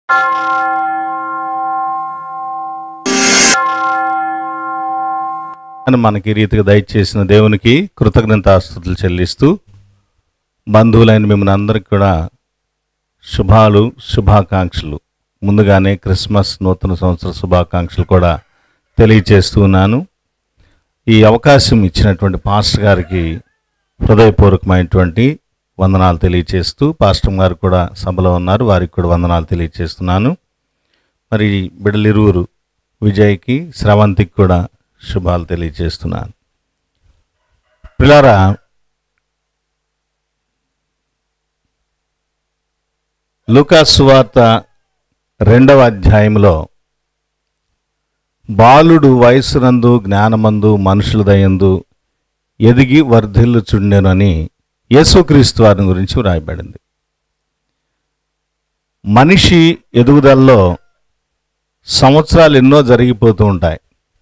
అని మనకి ఈ రీతిగా దయచేసిన దేవునికి కృతజ్ఞతాస్తుతులు చెల్లిస్తూ బంధువులైన మిమ్మల్ని అందరికి కూడా శుభాలు శుభాకాంక్షలు ముందుగానే క్రిస్మస్ నూతన సంవత్సర శుభాకాంక్షలు కూడా తెలియచేస్తున్నాను ఈ అవకాశం ఇచ్చినటువంటి పాస్టర్ గారికి హృదయపూర్వకమైనటువంటి వందనాలు తెలియచేస్తూ పాస్టర్ గారు కూడా సభలో ఉన్నారు వారికి కూడా వందనాలు తెలియచేస్తున్నాను మరి బిడలిరువురు విజయ్కి స్రవంతికి కూడా శుభాలు తెలియచేస్తున్నాను పిల్లారా లూకాసు వార్త రెండవ అధ్యాయంలో బాలుడు వయస్సునందు జ్ఞానమందు మనుషుల దయందు ఎదిగి వర్ధిల్లుచుండెనని యేసుక్రీస్తు వారిని గురించి వ్రాయబడింది మనిషి ఎదుగుదలలో సంవత్సరాలు ఎన్నో జరిగిపోతూ ఉంటాయి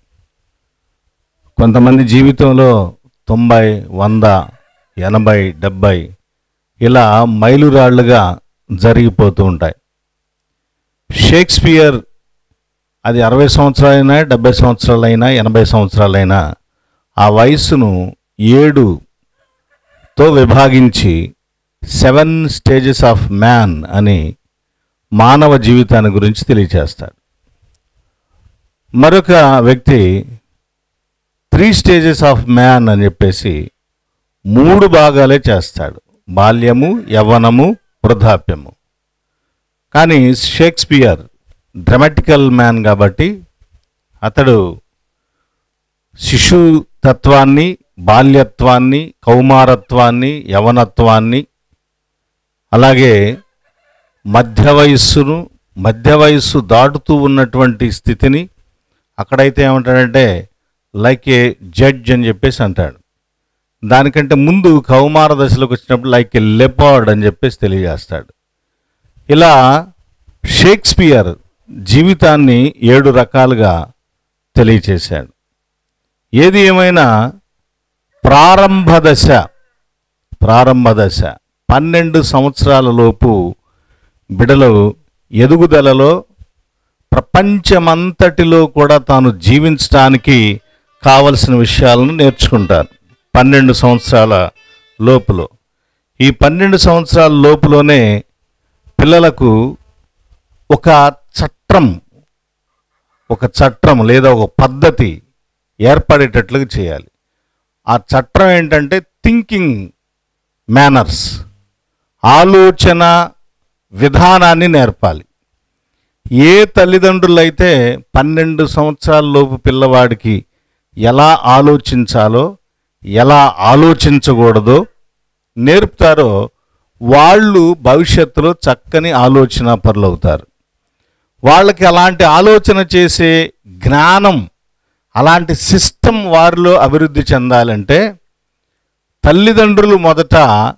కొంతమంది జీవితంలో తొంభై వంద ఎనభై డెబ్భై ఇలా మైలురాళ్లుగా జరిగిపోతూ ఉంటాయి షేక్స్పియర్ అది అరవై సంవత్సరాలైనా డెబ్బై సంవత్సరాలైనా ఎనభై సంవత్సరాలైనా ఆ వయస్సును ఏడుతో విభాగించి సెవెన్ స్టేజెస్ ఆఫ్ మ్యాన్ అని మానవ జీవితాన్ని గురించి తెలియచేస్తాడు మరొక వ్యక్తి త్రీ స్టేజెస్ ఆఫ్ మ్యాన్ అని చెప్పేసి మూడు భాగాలే చేస్తాడు బాల్యము యవ్వనము వృద్ధాప్యము కానీ షేక్స్పియర్ డ్రమాటికల్ మ్యాన్ కాబట్టి అతడు శిశు తత్వాన్ని బాల్యత్వాన్ని కౌమారత్వాన్ని యవనత్వాన్ని అలాగే మధ్య వయస్సును మధ్య వయస్సు దాటుతూ ఉన్నటువంటి స్థితిని అక్కడైతే ఏమంటాడంటే లైక్ ఏ జడ్జ్ అని చెప్పేసి అంటాడు దానికంటే ముందు కౌమార దశలోకి వచ్చినప్పుడు లైక్ ఏ లెపార్డ్ అని చెప్పేసి తెలియజేస్తాడు ఇలా షేక్స్పియర్ జీవితాన్ని ఏడు రకాలుగా తెలియచేశాడు ఏది ఏమైనా ప్రారంభ దశ ప్రారంభ దశ పన్నెండు సంవత్సరాల లోపు బిడలు ఎదుగుదలలో ప్రపంచమంతటిలో కూడా తాను జీవించడానికి కావలసిన విషయాలను నేర్చుకుంటారు పన్నెండు సంవత్సరాల లోపులో ఈ పన్నెండు సంవత్సరాల లోపులోనే పిల్లలకు ఒక చట్టం ఒక చట్టం లేదా ఒక పద్ధతి ఏర్పడేటట్లుగా చేయాలి ఆ చట్టం ఏంటంటే థింకింగ్ మేనర్స్ ఆలోచన విధానాన్ని నేర్పాలి ఏ తల్లిదండ్రులైతే పన్నెండు సంవత్సరాల లోపు పిల్లవాడికి ఎలా ఆలోచించాలో ఎలా ఆలోచించకూడదో నేర్పుతారో వాళ్ళు భవిష్యత్తులో చక్కని ఆలోచన పరులవుతారు వాళ్ళకి అలాంటి ఆలోచన చేసే జ్ఞానం అలాంటి సిస్టమ్ వారిలో అభివృద్ధి చెందాలంటే తల్లిదండ్రులు మొదట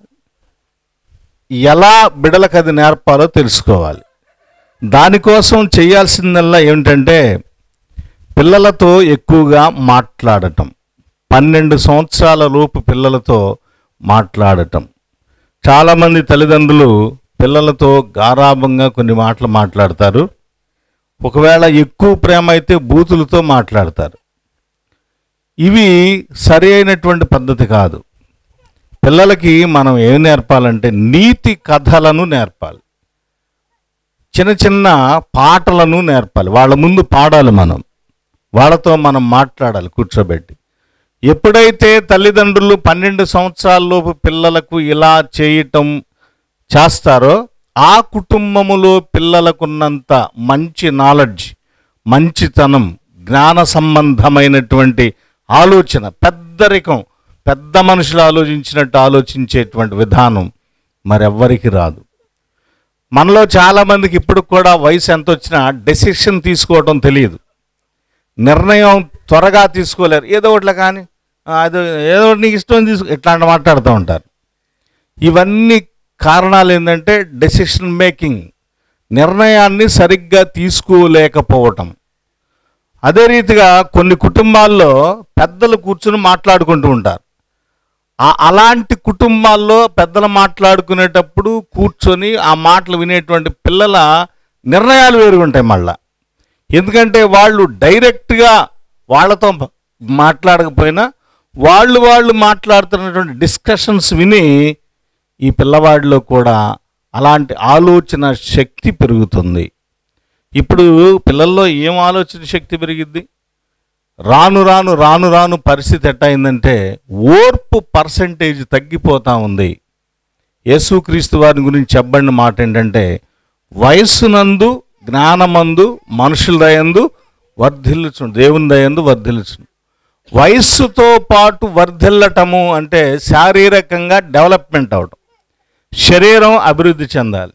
ఎలా బిడలకు అది నేర్పాలో తెలుసుకోవాలి దానికోసం చేయాల్సిందల్లా ఏమిటంటే పిల్లలతో ఎక్కువగా మాట్లాడటం పన్నెండు సంవత్సరాల లోపు పిల్లలతో మాట్లాడటం చాలామంది తల్లిదండ్రులు పిల్లలతో గారాభంగా కొన్ని మాటలు మాట్లాడతారు ఒకవేళ ఎక్కువ ప్రేమ అయితే బూతులతో మాట్లాడతారు ఇవి సరి అయినటువంటి పద్ధతి కాదు పిల్లలకి మనం ఏం నేర్పాలంటే నీతి కథలను నేర్పాలి చిన్న చిన్న పాటలను నేర్పాలి వాళ్ళ ముందు పాడాలి మనం వాళ్ళతో మనం మాట్లాడాలి కూర్చోబెట్టి ఎప్పుడైతే తల్లిదండ్రులు పన్నెండు సంవత్సరాలలోపు పిల్లలకు ఇలా చేయటం చేస్తారో ఆ కుటుంబములో పిల్లలకున్నంత మంచి నాలెడ్జ్ మంచితనం జ్ఞాన సంబంధమైనటువంటి ఆలోచన పెద్దరికం పెద్ద మనుషులు ఆలోచించినట్టు ఆలోచించేటువంటి విధానం మరెవ్వరికి రాదు మనలో చాలామందికి ఇప్పుడు కూడా వయసు ఎంత వచ్చినా డెసిషన్ తీసుకోవడం తెలియదు నిర్ణయం త్వరగా తీసుకోలేరు ఏదో ఒకట్లా కానీ ఆ, అదో ఏదో ఒకటి నీకు ఇష్టం తీసుకో ఇట్లాంటి మాట్లాడుతూ ఉంటారు ఇవన్నీ కారణాలు ఏంటంటే డెసిషన్ మేకింగ్ నిర్ణయాన్ని సరిగ్గా తీసుకోలేకపోవటం అదే రీతిగా కొన్ని కుటుంబాల్లో పెద్దలు కూర్చుని మాట్లాడుకుంటూ ఉంటారు ఆ- అలాంటి కుటుంబాల్లో పెద్దలు మాట్లాడుకునేటప్పుడు కూర్చొని ఆ మాటలు వినేటువంటి పిల్లల నిర్ణయాలు వేరుగుంటాయి మళ్ళా ఎందుకంటే వాళ్ళు డైరెక్ట్గా వాళ్ళతో మాట్లాడకపోయినా వాళ్ళు వాళ్ళు మాట్లాడుతున్నటువంటి డిస్కషన్స్ విని ఈ పిల్లవాడిలో కూడా అలాంటి ఆలోచన శక్తి పెరుగుతుంది ఇప్పుడు పిల్లల్లో ఏం ఆలోచన శక్తి పెరిగిద్ది రాను రాను రాను రాను పరిస్థితి ఎట్టయిందంటే ఓర్పు పర్సంటేజ్ తగ్గిపోతా ఉంది యేసుక్రీస్తు వారి గురించి చెప్పబడిన మాట ఏంటంటే వయస్సునందు జ్ఞానమందు మనుషుల దయందు వర్ధిల్లుచును దేవుని దయందు వర్ధిల్లుచును వయస్సుతో పాటు వర్ధిల్లటము అంటే శారీరకంగా డెవలప్మెంట్ అవడం శరీరం అభివృద్ధి చెందాలి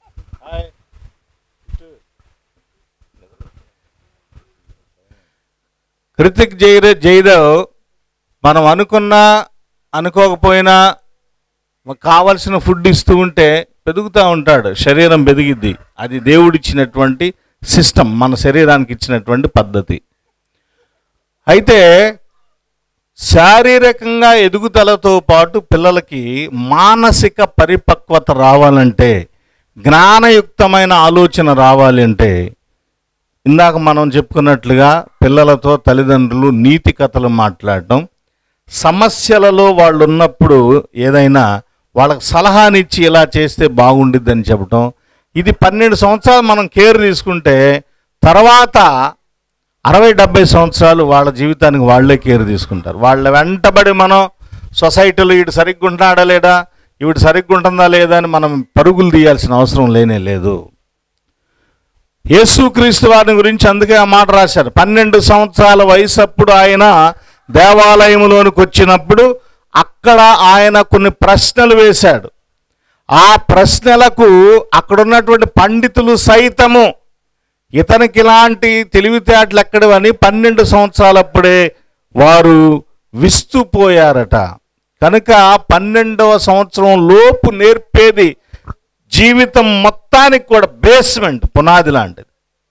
కృతిక్ జైర జైదేవ్ మనం అనుకున్నా అనుకోకపోయినా మనకు కావలసిన ఫుడ్ ఇస్తూ ఉంటే పెరుగుతూ ఉంటాడు శరీరం పెరిగిద్ది అది దేవుడిచ్చినటువంటి సిస్టమ్ మన శరీరానికి ఇచ్చినటువంటి పద్ధతి అయితే శారీరకంగా ఎదుగుదలతో పాటు పిల్లలకి మానసిక పరిపక్వత రావాలంటే జ్ఞానయుక్తమైన ఆలోచన రావాలి అంటే ఇందాక మనం చెప్పుకున్నట్లుగా పిల్లలతో తల్లిదండ్రులు నీతి కథలు మాట్లాడటం సమస్యలలో వాళ్ళు ఉన్నప్పుడు ఏదైనా వాళ్ళకి సలహానిచ్చి ఇలా చేస్తే బాగుండిద్దని చెప్పటం ఇది పన్నెండు సంవత్సరాలు మనం కేర్ తీసుకుంటే తర్వాత అరవై డెబ్బై సంవత్సరాలు వాళ్ళ జీవితానికి వాళ్ళే కేర్ తీసుకుంటారు వాళ్ళ వెంటబడి మనం సొసైటీలో వీడు సరిగ్గా ఉంటున్నాడా లేడా ఈవిడ సరిగ్గా ఉంటుందా లేదా అని మనం పరుగులు తీయాల్సిన అవసరం లేనే లేదు యేసుక్రీస్తు వారిని గురించి అందుకే ఆ మాట రాశారు పన్నెండు సంవత్సరాల వయసు అప్పుడు ఆయన దేవాలయంలోనికి వచ్చినప్పుడు అక్కడ ఆయన కొన్ని ప్రశ్నలు వేశాడు ఆ ప్రశ్నలకు అక్కడ ఉన్నటువంటి పండితులు సైతము ఇతనికి ఇలాంటి తెలివితేటలు ఎక్కడవని పన్నెండు సంవత్సరాలప్పుడే వారు విస్తుపోయారట కనుక పన్నెండవ సంవత్సరం లోపు నేర్పేది జీవితం మొత్తానికి కూడా బేస్మెంట్ పునాది లాంటిది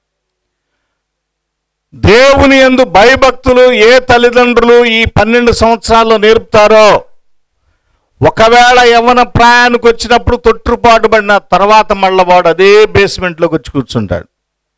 దేవుని యందు భయభక్తులు ఏ తల్లిదండ్రులు ఈ పన్నెండు సంవత్సరాల్లో నేర్పుతారో ఒకవేళ యవ్వన ప్రయాణకు వచ్చినప్పుడు తొట్టుపాటు పడిన తర్వాత మళ్ళా వాడు అదే బేస్మెంట్లోకి వచ్చి కూర్చుంటాడు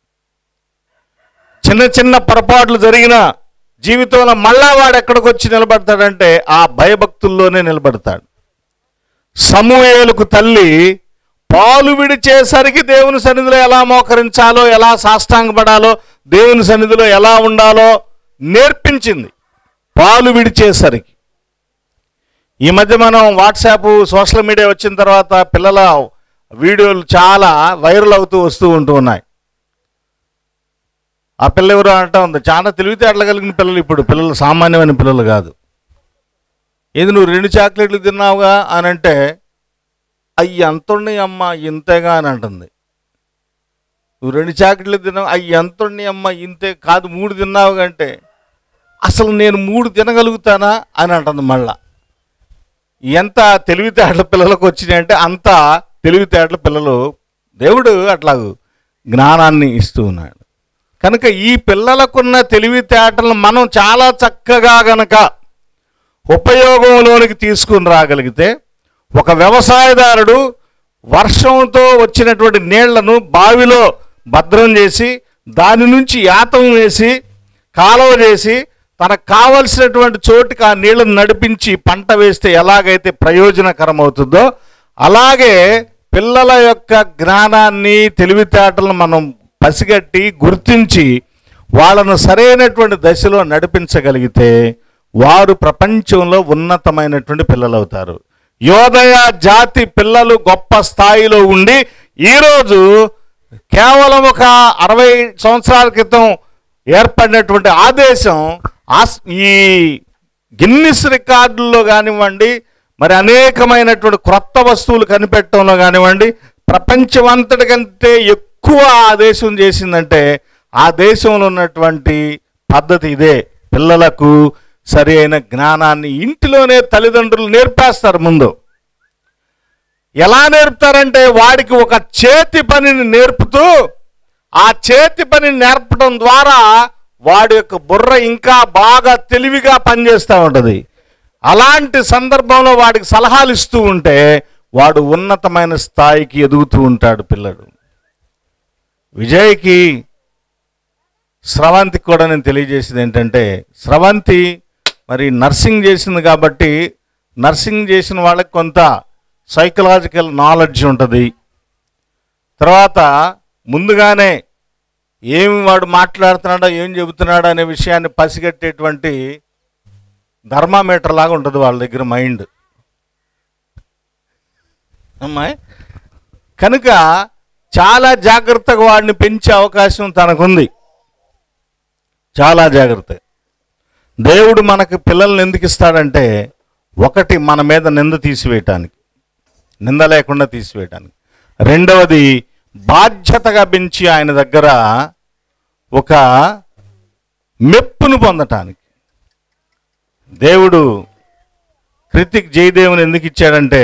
చిన్న చిన్న పొరపాట్లు జరిగిన జీవితంలో మళ్ళా వాడు ఎక్కడికి వచ్చి నిలబడతాడంటే ఆ భయభక్తుల్లోనే నిలబడతాడు సమూహేలకు తల్లి పాలు విడిచేసరికి దేవుని సన్నిధిలో ఎలా మోకరించాలో ఎలా సాష్టాంగపడాలో దేవుని సన్నిధిలో ఎలా ఉండాలో నేర్పించింది పాలు విడిచేసరికి ఈ మధ్య మనం వాట్సాప్ సోషల్ మీడియా వచ్చిన తర్వాత పిల్లల వీడియోలు చాలా వైరల్ అవుతూ వస్తూ ఉంటూ ఉన్నాయి ఆ పిల్ల ఎవరు అంటా ఉంది చాలా తెలివితేటలు కలిగిన పిల్లలు ఇప్పుడు పిల్లలు సామాన్యమైన పిల్లలు కాదు ఏది నువ్వు రెండు చాక్లెట్లు తిన్నావుగా అని అంటే అయ్యి ఎంతున్నాయి అమ్మ ఇంతేగా అని అంటుంది నువ్వు రెండు చాక్లెట్లు తిన్నావు అయ్యి ఎంతున్నాయి అమ్మ ఇంతే కాదు మూడు తిన్నావుగా అంటే అసలు నేను మూడు తినగలుగుతానా అని అంటుంది మళ్ళా ఎంత తెలివితేటల పిల్లలకు వచ్చినాయి అంటే అంత తెలివితేటల పిల్లలు దేవుడు అట్లాగూ జ్ఞానాన్ని ఇస్తూ ఉన్నాడు కనుక ఈ పిల్లలకున్న తెలివితేటలను మనం చాలా చక్కగా గనక ఉపయోగంలోనికి తీసుకుని రాగలిగితే ఒక వ్యవసాయదారుడు వర్షంతో వచ్చినటువంటి నీళ్లను బావిలో భద్రం చేసి దాని నుంచి యాతం వేసి కాలువ చేసి తనకు కావలసినటువంటి చోటుకి ఆ నీళ్లను నడిపించి పంట వేస్తే ఎలాగైతే ప్రయోజనకరం అవుతుందో అలాగే పిల్లల యొక్క జ్ఞానాన్ని తెలివితేటలను మనం పసిగట్టి గుర్తించి వాళ్ళను సరైనటువంటి దశలో నడిపించగలిగితే వారు ప్రపంచంలో ఉన్నతమైనటువంటి పిల్లలు అవుతారు యోదయ జాతి పిల్లలు గొప్ప స్థాయిలో ఉండి ఈరోజు కేవలం ఒక అరవై సంవత్సరాల క్రితం ఏర్పడినటువంటి ఆదేశం ఆస్- ఈ గిన్నిస్ రికార్డుల్లో కానివ్వండి మరి అనేకమైనటువంటి క్రొత్త వస్తువులు కనిపెట్టడంలో కానివ్వండి ప్రపంచమంతటి కంటే ఎక్కువ ఆ దేశం చేసిందంటే ఆ దేశంలో ఉన్నటువంటి పద్ధతి ఇదే పిల్లలకు సరి అయిన జ్ఞానాన్ని ఇంటిలోనే తల్లిదండ్రులు నేర్పేస్తారు ముందు ఎలా నేర్పుతారంటే వాడికి ఒక చేతి పనిని నేర్పుతూ ఆ చేతి పనిని నేర్పడం ద్వారా వాడి యొక్క బుర్ర ఇంకా బాగా తెలివిగా పనిచేస్తూ ఉంటుంది అలాంటి సందర్భంలో వాడికి సలహాలు ఇస్తూ ఉంటే వాడు ఉన్నతమైన స్థాయికి ఎదుగుతూ ఉంటాడు పిల్లడు విజయ్కి స్రవంతికి కూడా నేను తెలియజేసేది ఏంటంటే స్రవంతి మరి నర్సింగ్ చేసింది కాబట్టి నర్సింగ్ చేసిన వాళ్ళకి కొంత సైకలాజికల్ నాలెడ్జ్ ఉంటుంది తర్వాత ముందుగానే ఏమి వాడు మాట్లాడుతున్నాడో ఏం చెబుతున్నాడో అనే విషయాన్ని పసిగట్టేటువంటి ధర్మామీటర్ లాగా ఉంటుంది వాళ్ళ దగ్గర మైండ్ అమ్మాయి కనుక చాలా జాగ్రత్తగా వాడిని పెంచే అవకాశం తనకుంది చాలా జాగ్రత్త దేవుడు మనకు పిల్లల్ని ఎందుకు ఇస్తాడంటే ఒకటి మన మీద నింద తీసివేయటానికి నింద లేకుండా తీసివేయటానికి రెండవది బాధ్యతగా పెంచి ఆయన దగ్గర ఒక మెప్పును పొందటానికి దేవుడు కృతిక్ జయదేవుని ఎందుకు ఇచ్చాడంటే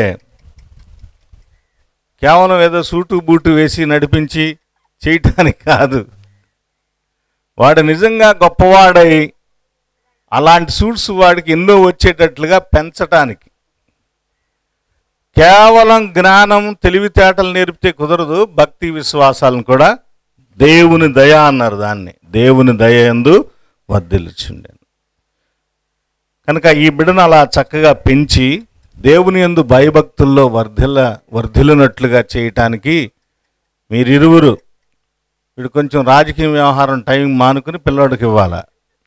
కేవలం ఏదో సూటు బూటు వేసి నడిపించి చేయటానికి కాదు వాడు నిజంగా గొప్పవాడై అలాంటి సూట్స్ వాడికి ఎన్నో వచ్చేటట్లుగా పెంచటానికి కేవలం జ్ఞానం తెలివితేటలు నేర్పితే కుదరదు భక్తి విశ్వాసాలను కూడా దేవుని దయ అన్నారు దాన్ని దేవుని దయ ఎందు వర్ధిల్చుండాను కనుక ఈ బిడ్డను అలా చక్కగా పెంచి దేవుని యందు భయభక్తుల్లో వర్ధిల్ల వర్ధిల్లినట్లుగా చేయటానికి మీరిరువురు వీడు కొంచెం రాజకీయ వ్యవహారం టైం మానుకుని పిల్లోడికి ఇవ్వాల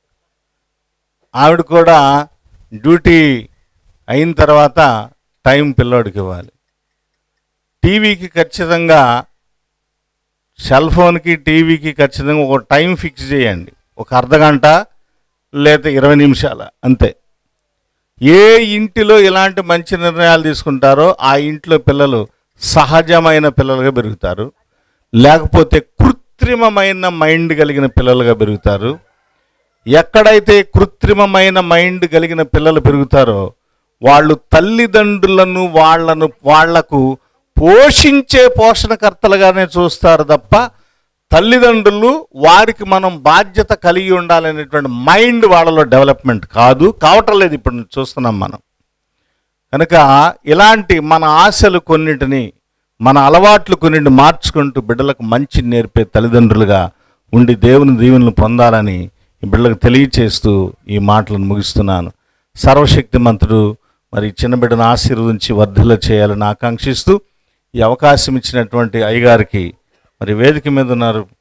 ఆవిడ కూడా డ్యూటీ అయిన తర్వాత టైం పిల్లోడికి ఇవ్వాలి టీవీకి ఖచ్చితంగా సెల్ ఫోన్కి టీవీకి ఖచ్చితంగా ఒక టైం ఫిక్స్ చేయండి ఒక అర్ధ గంట లేదా ఇరవై నిమిషాల అంతే ఏ ఇంటిలో ఇలాంటి మంచి నిర్ణయాలు తీసుకుంటారో ఆ ఇంట్లో పిల్లలు సహజమైన పిల్లలుగా పెరుగుతారు లేకపోతే కృత్రిమమైన మైండ్ కలిగిన పిల్లలుగా పెరుగుతారు ఎక్కడైతే కృత్రిమమైన మైండ్ కలిగిన పిల్లలు పెరుగుతారో వాళ్ళు తల్లిదండ్రులను వాళ్ళను వాళ్లకు పోషించే పోషణకర్తలుగానే చూస్తారు తప్ప తల్లిదండ్రులు వారికి మనం బాధ్యత కలిగి ఉండాలనేటువంటి మైండ్ వాళ్ళలో డెవలప్మెంట్ కాదు కావటం లేదు ఇప్పుడు చూస్తున్నాం మనం కనుక ఇలాంటి మన ఆశలు కొన్నిటిని మన అలవాట్లు కొన్నిటిని మార్చుకుంటూ బిడ్డలకు మంచి నేర్పే తల్లిదండ్రులుగా ఉండి దేవుని దీవెనలు పొందాలని ఈ బిడ్డలకు తెలియచేస్తూ ఈ మాటలను ముగిస్తున్నాను సర్వశక్తిమంతుడు మరి చిన్న బిడ్డను ఆశీర్వదించి వర్ధిల్ల చేయాలని ఆకాంక్షిస్తూ ఈ అవకాశం ఇచ్చినటువంటి అయ్యగారికి మరి వేదిక మీద ఉన్నారు